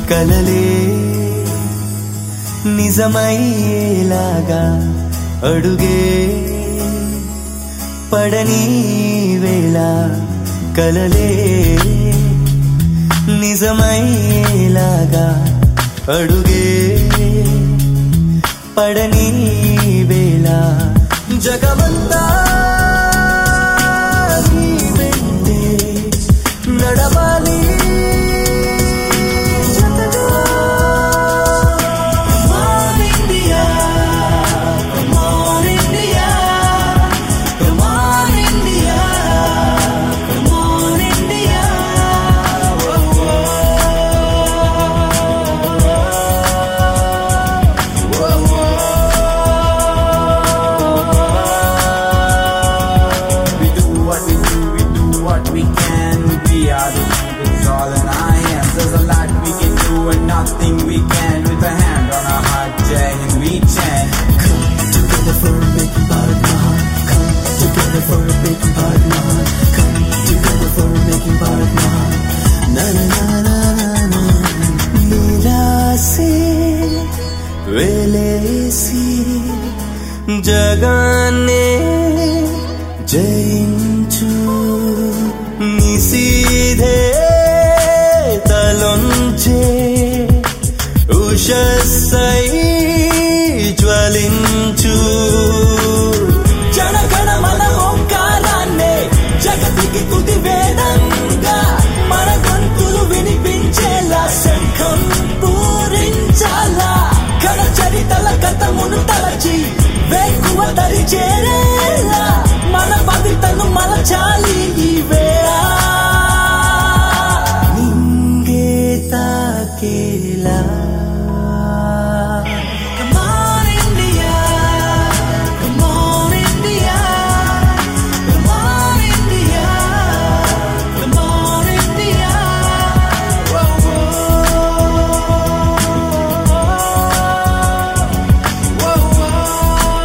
కలలే నిజమయ్యేలాగా అడుగే పడని వేళ కలలే నిజమయ్యేలాగా అడుగే పడని వేళ జగమంతా నీ వెంటే నడవాలి జతగా. Come on, India. Come on, India. Come on, India. Come on, India. We do what we do, we do what we can. We are the it's all in our hands. There's a lot we can do and nothing we can. With a hand on our heart, Jai and we chant. Come together for a big Bharat Mahan. Come together for a big Bharat Mahan. Come together for a making Bharat Mahan. Na na na na na na. నిరాశే వెలేసి జగాన్నే జయించు నిసీధే తలొంచే ఉషస్సై జ్వలించు జనగణ మన ఓంకారాన్నే జగతికి తుది వేదంగా మన గొంతులు వినిపించేలా శంఖం పూరించాలా కణ చరితల కథమును తలచి వేకువ తరి చేరేలా మన పవితను మలచాలి ఈ వేళ నింగే తాకేలా Come on, India. Come on, India. Come on, India. Come on, India. Whoa, whoa. Whoa,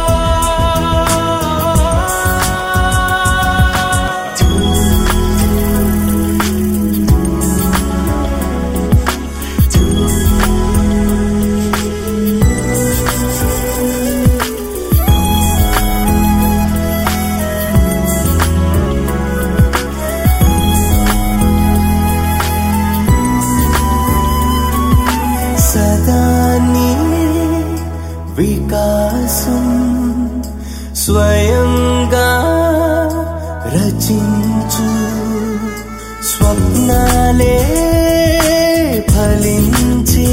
సదాని వికాసం స్వయంగా రచించు స్వప్నాలే ఫలించే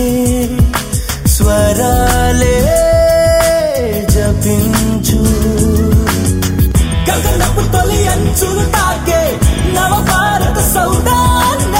స్వరాలే జపించు గగనపు తొలి అంచులు తాకే నవ భారత సౌదాన్నే